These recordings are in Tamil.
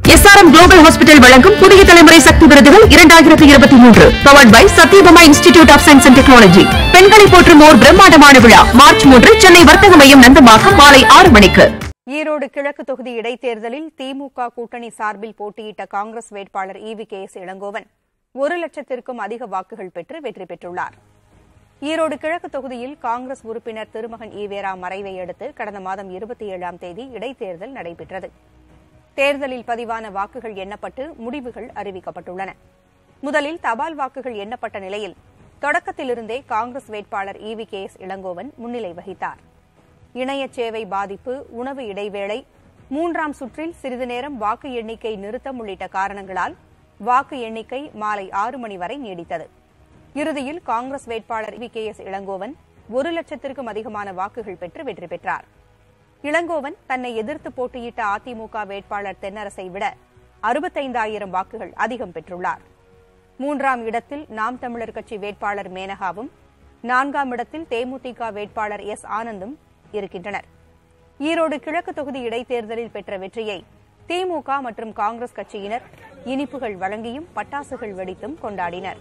எஸ்ஆர்எம் குளோபல் ஹாஸ்பிட்டல் வழங்கும் புதிய தலைமுறை சக்தி விருதுகள் இரண்டாயிரத்தி இருபத்தி மூன்று powered by Sathyabama institute of science and technology பெண்களை போற்றும் ஓர் பிரம்மாண்டமான விழா மார்ச் மூன்று சென்னை வர்த்தக மையம் நந்தமாக்கம் மாலை ஆறு மணிக்கு ஈரோடு கிழக்கு தொகுதி இடைத்தேர்தலில் திமுக கூட்டணி சார்பில் போட்டியிட்ட காங்கிரஸ் வேட்பாளர் ஈவி கே எஸ் இளங்கோவன் ஒரு லட்சத்திற்கும் அதிக வாக்குகள் பெற்று வெற்றி பெற்றுள்ளார் ஈரோடு கிழக்கு தொகுதியில் காங்கிரஸ் உறுப்பினர் திருமகன் ஈவேரா மறைவை அடுத்து கடந்த மாதம் இருபத்தி ஏழாம் தேதி இடைத்தேர்தல் நடைபெற்றது தேர்தலில் பதிவான வாக்குகள் எண்ணப்பட்டு முடிவுகள் அறிவிக்கப்பட்டுள்ளன முதலில் தபால் வாக்குகள் எண்ணப்பட்ட நிலையில் தொடக்கத்திலிருந்தே காங்கிரஸ் வேட்பாளர் ஈவி கே எஸ் இளங்கோவன் முன்னிலை வகித்தார் இணைய சேவை பாதிப்பு உணவு இடைவேளை மூன்றாம் சுற்றில் சிறிது நேரம் வாக்கு எண்ணிக்கை நிறுத்தம் உள்ளிட்ட காரணங்களால் வாக்கு எண்ணிக்கை மாலை ஆறு மணி வரை நீடித்தது இறுதியில் காங்கிரஸ் வேட்பாளர் வி கே எஸ் இளங்கோவன் ஒரு லட்சத்திற்கும் அதிகமான வாக்குகள் பெற்று வெற்றி பெற்றார் இளங்கோவன் தன்னை எதிர்த்து போட்டியிட்ட அதிமுக வேட்பாளர் தென்னரசை விட அறுபத்தைந்தாயிரம் வாக்குகள் அதிகம் பெற்றுள்ளார் மூன்றாம் இடத்தில் நாம் தமிழர் கட்சி வேட்பாளர் மேனகாவும் நான்காம் இடத்தில் தேமுதிக வேட்பாளர் எஸ் ஆனந்தும் இருக்கின்றனர் ஈரோடு கிழக்கு தொகுதி இடைத்தேர்தலில் பெற்ற வெற்றியை திமுக மற்றும் காங்கிரஸ் கட்சியினர் இனிப்புகள் வழங்கியும் பட்டாசுகள் வெடித்தும் கொண்டாடினர்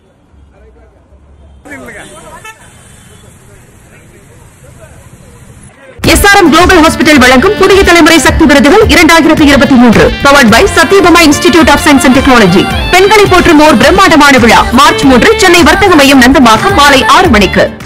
எஸ்ஆர்எம் குளோபல் ஹாஸ்பிட்டல் வழங்கும் புதிய தலைமுறை சக்தி விருதுகள் இரண்டாயிரத்தி இருபத்தி மூன்று powered by Sathyabama institute of science and technology பெண்களை போற்றும் ஓர் பிரம்மாண்டமான விழா மார்ச் மூன்று சென்னை வர்த்தக மையம் நந்தமாக்கம் மாலை ஆறு மணிக்கு